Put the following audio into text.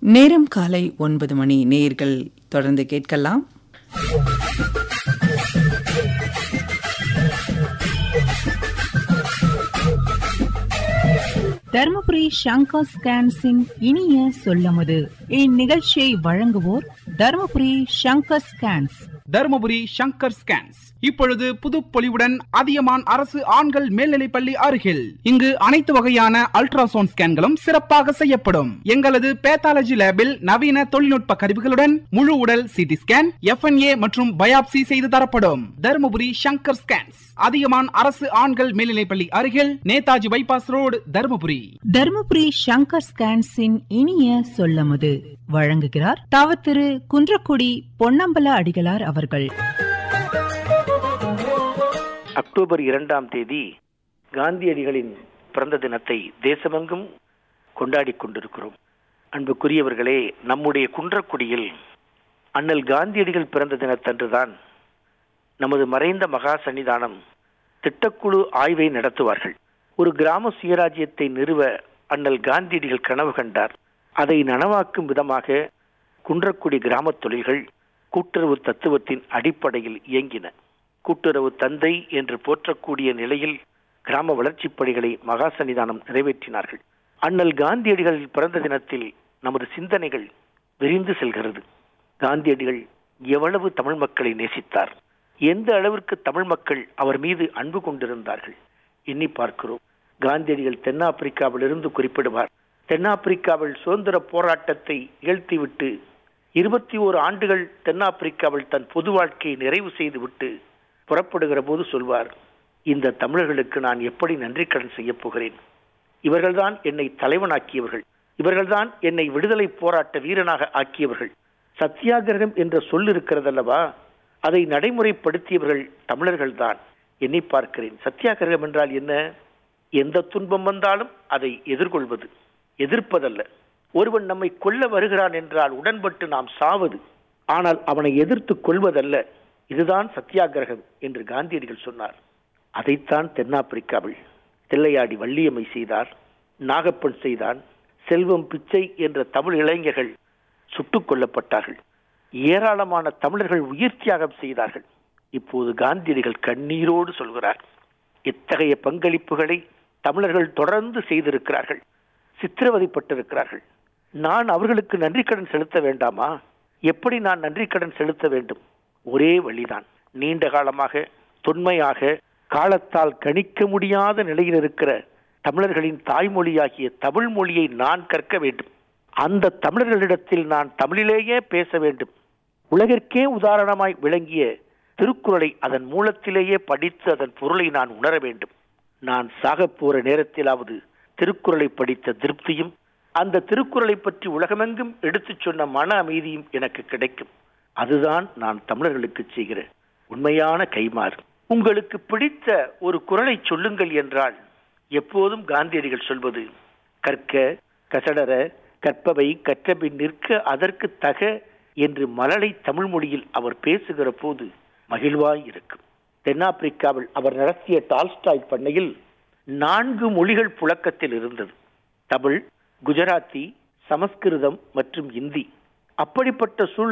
நேரம் காலை ஒன்பது மணி நேயர்கள் தொடர்ந்து கேட்கலாம் தருமபுரி சங்கர் ஸ்கேன்ஸின் இனிய சொல்லமுது இந்நிகழ்ச்சியை வழங்குவோர் தருமபுரி சங்கர் ஸ்கேன்ஸ் தருமபுரி சங்கர் ஸ்கேன்ஸ் இப்பொழுது புதுப்பொலிவுடன் அதியமான் அரசு ஆண்கள் மேல்நிலைப்பள்ளி அருகில் இங்கு அனைத்து வகையான அல்ட்ராசவுண்ட் ஸ்கேன்களும் சிறப்பாக செய்யப்படும் எங்களது பேத்தாலஜி லேபில் நவீன தொழில்நுட்ப கருவிகளுடன் முழு உடல் சிடி ஸ்கேன் எஃப்என்ஏ மற்றும் பயாப்சி செய்து தரப்படும் தருமபுரி சங்கர் ஸ்கேன்ஸ் அதியமான் அரசு ஆண்கள் மேல்நிலைப்பள்ளி அருகில் நேதாஜி பைபாஸ் ரோடு தருமபுரி தருமபுரி சங்கர் ஸ்கேன்ஸின் இனிய சொல்லமுது வழங்குகிறார் தவ திரு குன்றக்குடி பொன்னம்பல அடிகளார் அவர்கள் அக்டோபர் இரண்டாம் தேதி காந்தியடிகளின் பிறந்த தினத்தை தேசமெங்கும் கொண்டாடி கொண்டிருக்கிறோம் அன்புக்குரியவர்களே நம்முடைய குன்றக்குடியில் அண்ணல் காந்தியடிகள் பிறந்த தினத்தன்றுதான் நமது மறைந்த மகா சன்னிதானம் திட்டக்குழு ஆய்வை நடத்துவார்கள் ஒரு கிராம சுயராஜ்யத்தை நிறுவ அண்ணல் காந்தியடிகள் கனவு கண்டார் அதை நனவாக்கும் விதமாக குன்றக்குடி கிராமத் தொழில்கள் கூட்டுறவு தத்துவத்தின் அடிப்படையில் இயங்கின கூட்டுறவு தந்தை என்று போற்றக்கூடிய நிலையில் கிராம வளர்ச்சிப் பணிகளை மகா சன்னிதானம் நிறைவேற்றினார்கள் அண்ணல் காந்தியடிகள் பிறந்த தினத்தில் நமது சிந்தனைகள் விரிந்து செல்கிறது காந்தியடிகள் எவ்வளவு தமிழ் மக்களை நேசித்தார் எந்த அளவிற்கு தமிழ் மக்கள் அவர் மீது அன்பு கொண்டிருந்தார்கள் எண்ணி பார்க்கிறோம் காந்தியடிகள் தென்னாப்பிரிக்காவிலிருந்து குறிப்பிடுவார் தென்னாப்பிரிக்காவில் சுதந்திர போராட்டத்தை நிகழ்த்திவிட்டு இருபத்தி ஓரு ஆண்டுகள் தென்னாப்பிரிக்காவில் தன் பொது வாழ்க்கையை நிறைவு செய்துவிட்டு புறப்படுகிற போது சொல்வார் இந்த தமிழர்களுக்கு நான் எப்படி நன்றி கடன் செய்ய போகிறேன் இவர்கள்தான் என்னை தலைவனாக்கியவர்கள் இவர்கள்தான் என்னை விடுதலை போராட்ட வீரனாக ஆக்கியவர்கள் சத்தியாகிரகம் என்ற சொல் இருக்கிறதல்லவா அதை நடைமுறைப்படுத்தியவர்கள் தமிழர்கள்தான் எண்ணி பார்க்கிறேன் சத்தியாகிரகம் என்றால் என்ன எந்த துன்பம் வந்தாலும் அதை எதிர்கொள்வது எதிர்ப்பதல்ல ஒருவன் நம்மை கொல்ல வருகிறான் என்றால் உடன்பட்டு நாம் சாவது ஆனால் அவனை எதிர்த்து கொள்வதல்ல இதுதான் சத்தியாகிரகம் என்று காந்தியடிகள் சொன்னார் அதைத்தான் தென்னாப்பிரிக்காவில் தில்லையாடி வள்ளியம்மை செய்தார் நாகப்பன் செய்தான் செல்வம் பிச்சை என்ற தமிழ் இளைஞர்கள் சுட்டுக் கொல்லப்பட்டார்கள் ஏராளமான தமிழர்கள் உயிர் தியாகம் செய்தார்கள் இப்போது காந்தியடிகள் கண்ணீரோடு சொல்கிறார் இத்தகைய பங்களிப்புகளை தமிழர்கள் தொடர்ந்து செய்திருக்கிறார்கள் சித்திரவதைப்பட்டிருக்கிறார்கள் நான் அவர்களுக்கு நன்றி கடன் செலுத்த வேண்டாமா எப்படி நான் நன்றி கடன் செலுத்த வேண்டும் ஒரே வழிதான் நீண்ட காலமாக தொன்மையாக காலத்தால் கணிக்க முடியாத நிலையில் இருக்கிற தமிழர்களின் தாய்மொழியாகிய தமிழ் மொழியை நான் கற்க வேண்டும் அந்த தமிழர்களிடத்தில் நான் தமிழிலேயே பேச வேண்டும் உலகிற்கே உதாரணமாய் விளங்கிய திருக்குறளை அதன் மூலத்திலேயே படித்து அதன் பொருளை நான் உணர வேண்டும் நான் சாகப் போற நேரத்திலாவது திருக்குறளை படித்த திருப்தியும் அந்த திருக்குறளை பற்றி உலகமெங்கும் எடுத்துச் சொன்ன மன அமைதியும் எனக்கு கிடைக்கும் அதுதான் நான் தமிழர்களுக்கு செய்கிற உண்மையான கைமாறு உங்களுக்கு பிடித்த ஒரு குரலை சொல்லுங்கள் என்றால் எப்போதும் காந்தியடிகள் சொல்வது கற்க கசடர கற்பவை கற்றபின் நிற்க அதற்கு தக என்று மலலை தமிழ் மொழியில் அவர் பேசுகிற போது மகிழ்வாய் இருக்கும் தென்னாப்பிரிக்காவில் அவர் நடத்திய டால்ஸ்டாய் பண்ணையில் நான்கு மொழிகள் புழக்கத்தில் இருந்தது தமிழ் குஜராத்தி சமஸ்கிருதம் மற்றும் இந்தி அப்படிப்பட்ட சூழ்